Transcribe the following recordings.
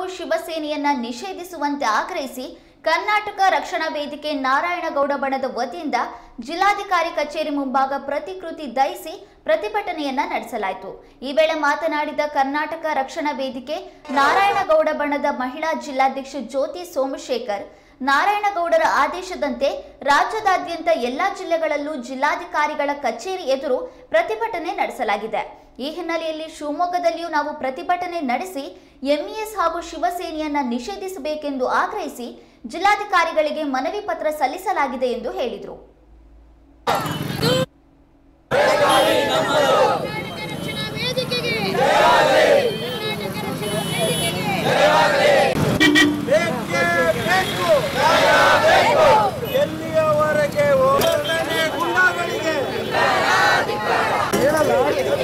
ಹಾಗೂ ಶಿವಸೇನೆಯನ್ನ ನಿಷೇಧಿಸುವಂತೆ ಆಗ್ರಹಿಸಿ ಕರ್ನಾಟಕ ರಕ್ಷಣಾ ವೇದಿಕೆ ನಾರಾಯಣಗೌಡ ಬಣದ ವತಿಯಿಂದ ಜಿಲ್ಲಾಧಿಕಾರಿ ಕಚೇರಿ ಮುಂಭಾಗ ಪ್ರತಿಕೃತಿ ದಯಿಸಿ ಪ್ರತಿಭಟನೆಯನ್ನ ನಡೆಸಲಾಯಿತು ಈ ವೇಳೆ ಮಾತನಾಡಿದ ಕರ್ನಾಟಕ ರಕ್ಷಣಾ ವೇದಿಕೆ ನಾರಾಯಣಗೌಡ ಬಣದ ಮಹಿಳಾ ಜಿಲ್ಲಾಧ್ಯಕ್ಷೆ ಜ್ಯೋತಿ ಸೋಮಶೇಖರ್ ನಾರಾಯಣಗೌಡರ ಆದೇಶದಂತೆ ರಾಜ್ಯದಾದ್ಯಂತ ಎಲ್ಲಾ ಜಿಲ್ಲೆಗಳಲ್ಲೂ ಜಿಲ್ಲಾಧಿಕಾರಿಗಳ ಕಚೇರಿ ಎದುರು ಪ್ರತಿಭಟನೆ ನಡೆಸಲಾಗಿದೆ ಈ ಹಿನ್ನೆಲೆಯಲ್ಲಿ ಶಿವಮೊಗ್ಗದಲ್ಲಿಯೂ ನಾವು ಪ್ರತಿಭಟನೆ ನಡೆಸಿ ಎಂಇಎಸ್ ಹಾಗೂ ಶಿವಸೇನೆಯನ್ನ ನಿಷೇಧಿಸಬೇಕೆಂದು ಆಗ್ರಹಿಸಿ ಜಿಲ್ಲಾಧಿಕಾರಿಗಳಿಗೆ ಮನವಿ ಪತ್ರ ಸಲ್ಲಿಸಲಾಗಿದೆ ಎಂದು ಹೇಳಿದರು ಕರ್ನಾಟಕ ರಕ್ಷಣಾ ವೇದಿಕೆಗೆ ಕರ್ನಾಟಕ ರಕ್ಷಣಾ ವೇದಿಕೆಗೆ ಬೇಕೇ ಬೇಕು ಎಲ್ಲಿಯವರೆಗೆ ಹೋರಾಟನೆ ಗುಂಡಾಗಳಿಗೆ ಹೇಳಲ್ಲ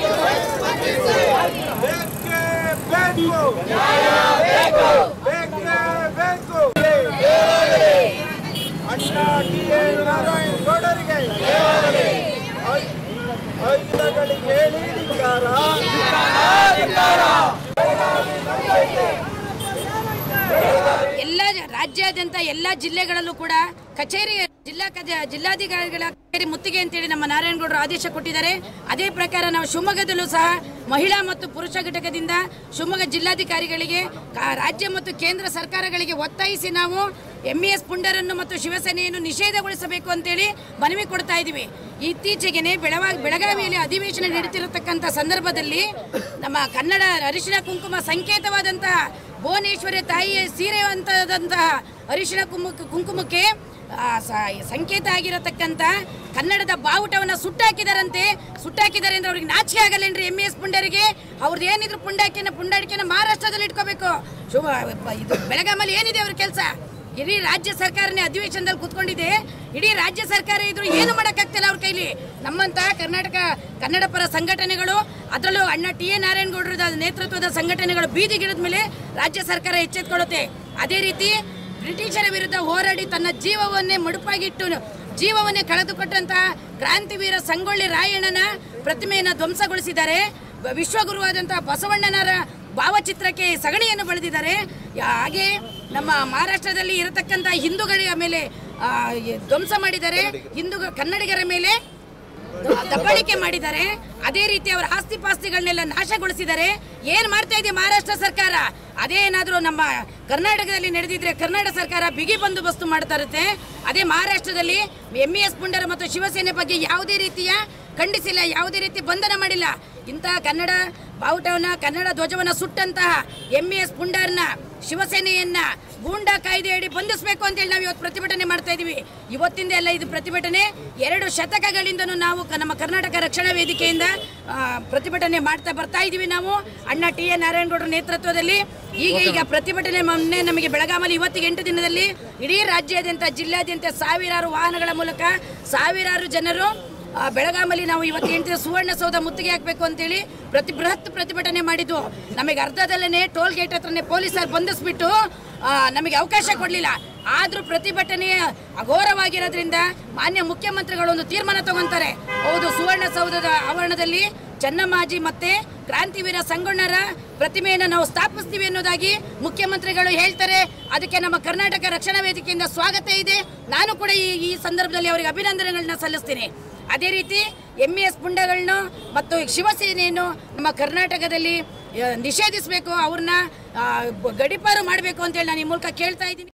ಬೇಕೇ ಬೇಕು ಬೇಕೇ ಬೇಕು ಅಣ್ಣ ಟಿ ಎ ನಾರಾಯಣ ಗೌಡರಿಗೆ ಐದಗಳಿಗೆ ಹೇಳಿ ಧಿಕ್ಕಾರ. ಎಲ್ಲ ರಾಜ್ಯಾದ್ಯಂತ ಎಲ್ಲ ಜಿಲ್ಲೆಗಳಲ್ಲೂ ಕೂಡ ಕಚೇರಿ ಜಿಲ್ಲಾ ಕಚೇ- ಜಿಲ್ಲಾಧಿಕಾರಿಗಳ ಕಚೇರಿ ಮುತ್ತಿಗೆ ಅಂತೇಳಿ ನಮ್ಮ ನಾರಾಯಣಗೌಡರು ಆದೇಶ ಕೊಟ್ಟಿದ್ದಾರೆ ಅದೇ ಪ್ರಕಾರ ನಾವು ಶಿವಮೊಗ್ಗದಲ್ಲೂ ಸಹ ಮಹಿಳಾ ಮತ್ತು ಪುರುಷ ಘಟಕದಿಂದ ಶಿವಮೊಗ್ಗ ಜಿಲ್ಲಾಧಿಕಾರಿಗಳಿಗೆ ಕಾ- ರಾಜ್ಯ ಮತ್ತು ಕೇಂದ್ರ ಸರ್ಕಾರಗಳಿಗೆ ಒತ್ತಾಯಿಸಿ ನಾವು ಎಂಇಎಸ್ ಪುಂಡರನ್ನು ಮತ್ತು ಶಿವಸೇನೆಯನ್ನು ನಿಷೇಧಗೊಳಿಸಬೇಕು ಅಂತೇಳಿ ಮನವಿ ಕೊಡ್ತಾ ಇದ್ದೀವಿ ಇತ್ತೀಚೆಗೆ ಬೆಳವಾ ಬೆಳಗಾವಿಯಲ್ಲಿ ಅಧಿವೇಶನ ನಡೀತಿರತಕ್ಕಂಥ ಸಂದರ್ಭದಲ್ಲಿ ನಮ್ಮ ಕನ್ನಡ ಅರಿಶಿನ ಕುಂಕುಮ ಸಂಕೇತವಾದಂತಹ ಭುವನೇಶ್ವರಿ ತಾಯಿಯ ಸೀರೆ ಅಂತದಂತಹ ಅರಿಶಿನ ಕುಂಕುಮ ಕುಂಕುಮಕ್ಕೆ ಆ, ಸ- ಸಂಕೇತ ಆಗಿರತಕ್ಕಂಥ ಕನ್ನಡದ ಬಾವುಟವನ್ನ ಸುಟ್ಟಾಕಿದಾರಂತೆ ಸುಟ್ಟಾಕಿದ್ದಾರೆ ಅಂದ್ರೆ ಅವ್ರಿಗೆ ನಾಚಿಕೆ ಆಗಲ್ಲೇನ್ರಿ ಎಂ ಎಸ್ ಪುಂಡರಿಗೆ ಅವ್ರದ್ದು ಏನಿದ್ರು ಪುಂಡಾಕಿನ ಪುಂಡಾಟಿಕೆನ ಮಹಾರಾಷ್ಟ್ರದಲ್ಲಿ ಇಟ್ಕೋಬೇಕು ಶುಭ ಇದು ಬೆಳಗಾಮಲ್ಲಿ ಏನಿದೆ ಅವ್ರ ಕೆಲಸ ಇಡೀ ರಾಜ್ಯ ಸರ್ಕಾರನೇ ಅಧಿವೇಶನದಲ್ಲಿ ಕೂತ್ಕೊಂಡಿದೆ ಇಡೀ ರಾಜ್ಯ ಸರ್ಕಾರ ಇದ್ರು ಏನು ಮಾಡೋಕ್ಕಾಗ್ತಿಲ್ಲ ಅವ್ರ ಕೈಲಿ ನಮ್ಮಂತ ಕರ್ನಾಟಕ ಕನ್ನಡ ಪರ ಸಂಘಟನೆಗಳು ಅದರಲ್ಲೂ ಅಣ್ಣ ಟಿ ಎ ನಾರಾಯಣಗೌಡರ ನೇತೃತ್ವದ ಸಂಘಟನೆಗಳು ಬೀದಿಗಿಳಿದ ಮೇಲೆ ರಾಜ್ಯ ಸರ್ಕಾರ ಎಚ್ಚೆತ್ಕೊಳ್ಳುತ್ತೆ ಅದೇ ರೀತಿ ಬ್ರಿಟಿಷರ ವಿರುದ್ಧ ಹೋರಾಡಿ ತನ್ನ ಜೀವವನ್ನೇ ಮುಡುಪಾಗಿಟ್ಟು ಜೀವವನ್ನೇ ಕಳೆದುಕೊಟ್ಟಂತಹ ಕ್ರಾಂತಿವೀರ ಸಂಗೊಳ್ಳಿ ರಾಯಣ್ಣನ ಪ್ರತಿಮೆಯನ್ನು ಧ್ವಂಸಗೊಳಿಸಿದ್ದಾರೆ ಬ- ವಿಶ್ವಗುರುವಾದಂತಹ ಬಸವಣ್ಣನರ ಭಾವಚಿತ್ರಕ್ಕೆ ಸಗಣಿಯನ್ನು ಬೆಳೆದಿದ್ದಾರೆ ಯಾ- ಹಾಗೆ ನಮ್ಮ ಮಹಾರಾಷ್ಟ್ರದಲ್ಲಿ ಇರತಕ್ಕಂಥ ಹಿಂದೂಗಳ ಮೇಲೆ ಆ, ಈ ಧ್ವಂಸ ಮಾಡಿದ್ದಾರೆ ಹಿಂದೂ ಕನ್ನಡಿಗರ ಮೇಲೆ ದಬ್ಬಾಳಿಕೆ ಮಾಡಿದ್ದಾರೆ ಅದೇ ರೀತಿ ಅವರ ಆಸ್ತಿ ಪಾಸ್ತಿಗಳನ್ನೆಲ್ಲ ನಾಶಗೊಳಿಸಿದ್ದಾರೆ ಏನ್ ಮಾಡ್ತಾ ಇದೆ ಮಹಾರಾಷ್ಟ್ರ ಸರ್ಕಾರ ಅದೇ ಏನಾದ್ರೂ ನಮ್ಮ ಕರ್ನಾಟಕದಲ್ಲಿ ನಡೆದಿದ್ರೆ ಕರ್ನಾಟಕ ಸರ್ಕಾರ ಬಿಗಿ ಬಂದೋಬಸ್ತು ಮಾಡ್ತಾ ಇರುತ್ತೆ ಅದೇ ಮಹಾರಾಷ್ಟ್ರದಲ್ಲಿ ಎಂ ಎಸ್ ಪುಂಡರ ಮತ್ತು ಶಿವಸೇನೆ ಬಗ್ಗೆ ಯಾವುದೇ ರೀತಿಯ ಖಂಡಿಸಿಲ್ಲ ಯಾವುದೇ ರೀತಿ ಬಂಧನ ಮಾಡಿಲ್ಲ ಇಂತಹ ಕನ್ನಡ ಬಾವುಟವನ್ನ ಕನ್ನಡ ಧ್ವಜವನ್ನ ಸುಟ್ಟಂತಹ ಎಂ ಎಸ್ ಪುಂಡರ್ನ ಶಿವಸೇನೆಯನ್ನ ಗೂಂಡಾ ಕಾಯ್ದೆಯಡಿ ಬಂಧಿಸಬೇಕು ಅಂತೇಳಿ ನಾವು ಇವತ್ತು ಪ್ರತಿಭಟನೆ ಮಾಡ್ತಾ ಇದೀವಿ ಇವತ್ತಿಂದ ಎಲ್ಲ ಇದು ಪ್ರತಿಭಟನೆ ಎರಡು ಶತಕಗಳಿಂದನೂ ನಾವು ಕ- ನಮ್ಮ ಕರ್ನಾಟಕ ರಕ್ಷಣಾ ವೇದಿಕೆಯಿಂದ ಆ, ಪ್ರತಿಭಟನೆ ಮಾಡ್ತಾ ಬರ್ತಾ ಇದೀವಿ ನಾವು ಅಣ್ಣ ಟಿ ಎ ನಾರಾಯಣಗೌಡರ ನೇತೃತ್ವದಲ್ಲಿ ಈಗ ಈಗ ಪ್ರತಿಭಟನೆ ಮೊನ್ನೆ ನಮಗೆ ಬೆಳಗಾಮಲ್ಲಿ ಇವತ್ತಿಗೆ ಎಂಟು ದಿನದಲ್ಲಿ ಇಡೀ ರಾಜ್ಯಾದ್ಯಂತ ಜಿಲ್ಲಾದ್ಯಂತ ಸಾವಿರಾರು ವಾಹನಗಳ ಮೂಲಕ ಸಾವಿರಾರು ಜನರು ಆ, ಬೆಳಗಾಮಲ್ಲಿ ನಾವು ಇವತ್ತು ಎಂಟು ಸುವರ್ಣಸೌಧ ಮುತ್ತಿಗೆ ಹಾಕಬೇಕು ಅಂತೇಳಿ ಪ್ರತಿ ಬೃಹತ್ ಪ್ರತಿಭಟನೆ ಮಾಡಿದ್ವು ನಮಗೆ ಅರ್ಧದಲ್ಲೇ ಟೋಲ್ ಗೇಟ್ ಹತ್ರನೇ ಪೊಲೀಸರು ಬಂಧಿಸ್ಬಿಟ್ಟು ಆ, ನಮಗೆ ಅವಕಾಶ ಕೊಡಲಿಲ್ಲ ಆದ್ರೂ ಪ್ರತಿಭಟನೆ ಅಘೋರವಾಗಿರೋದ್ರಿಂದ ಮಾನ್ಯ ಮುಖ್ಯಮಂತ್ರಿಗಳು ಒಂದು ತೀರ್ಮಾನ ತಗೊಂತಾರೆ ಹೌದು ಸುವರ್ಣಸೌಧದ ಆವರಣದಲ್ಲಿ ಚೆನ್ನಮ್ಮಾಜಿ ಮತ್ತೆ ಕ್ರಾಂತಿವೀರ ಸಂಗೊಣ್ಣರ ಪ್ರತಿಮೆಯನ್ನು ನಾವು ಸ್ಥಾಪಿಸ್ತೀವಿ ಅನ್ನೋದಾಗಿ ಮುಖ್ಯಮಂತ್ರಿಗಳು ಹೇಳ್ತಾರೆ ಅದಕ್ಕೆ ನಮ್ಮ ಕರ್ನಾಟಕ ರಕ್ಷಣಾ ವೇದಿಕೆಯಿಂದ ಸ್ವಾಗತ ಇದೆ ನಾನು ಕೂಡ ಈ ಈ ಸಂದರ್ಭದಲ್ಲಿ ಅವರಿಗೆ ಅಭಿನಂದನೆಗಳನ್ನ ಸಲ್ಲಿಸ್ತೀನಿ ಅದೇ ರೀತಿ ಎಂ ಎಸ್ ಪುಂಡಗಳನ್ನು ಮತ್ತು ಶಿವಸೇನೆಯನ್ನು ನಮ್ಮ ಕರ್ನಾಟಕದಲ್ಲಿ ಆ, ನಿಷೇಧಿಸಬೇಕು ಅವ್ರನ್ನ ಆ, ಗಡೀಪಾರು ಮಾಡಬೇಕು ಅಂತೇಳಿ ನಾನು ಈ ಮೂಲಕ ಕೇಳ್ತಾ ಇದ್ದೀನಿ